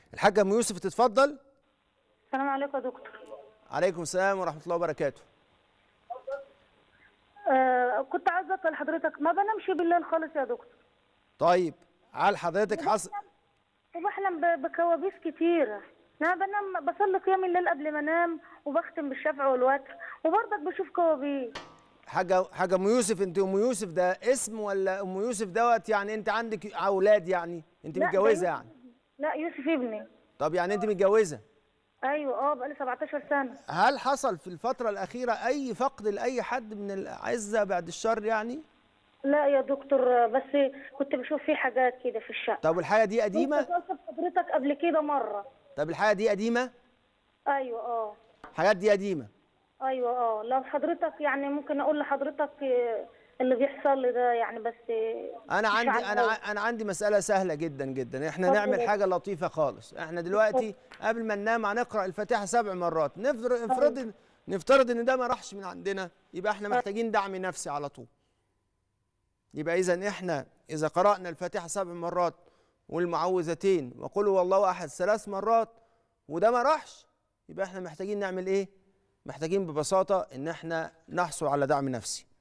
الحاجه ام يوسف تتفضل السلام عليكم يا دكتور عليكم السلام ورحمه الله وبركاته آه كنت عايزه اسال حضرتك ما بنامش بالليل خالص يا دكتور طيب هل حضرتك حصل وبحلم ب- بكوابيس كتيره انا بنام بصلي قيام الليل قبل ما انام وبختم بالشفع والوتر وبرضك بشوف كوابيس حاجه حاجه ام يوسف انت ام يوسف ده اسم ولا ام يوسف دوت يعني انت عندك اولاد يعني انت لا، ده متجوزه يوسف. يعني لا يوسف ابني طب يعني انت متجوزه ايوه اه بقالي 17 سنه هل حصل في الفتره الاخيره اي فقد لاي حد من الاعزه بعد الشر يعني لا يا دكتور بس كنت بشوف فيه حاجات كده في الشقه طب الحاجه دي كنت قديمه اتصلت بحضرتك قبل كده مره طب الحاجه دي قديمه ايوه اه الحاجات دي قديمه ايوه اه لو حضرتك يعني ممكن اقول لحضرتك آه، اللي بيحصل لي ده يعني بس آه، انا مش عندي عارفة انا أقول. ع- انا عندي مساله سهله جدا جدا احنا اتفضل نعمل يا حاجه لطيفه خالص احنا دلوقتي قبل ما ننام هنقرا الفاتحه سبع مرات نفرض نفرض نفترض ان ده ما راحش من عندنا يبقى احنا محتاجين دعم نفسي على طول يبقى اذا احنا اذا قرانا الفاتحه سبع مرات والمعوذتين وقل هو الله احد ثلاث مرات وده ما راحش يبقى احنا محتاجين نعمل ايه محتاجين ببساطه ان احنا نحصل على دعم نفسي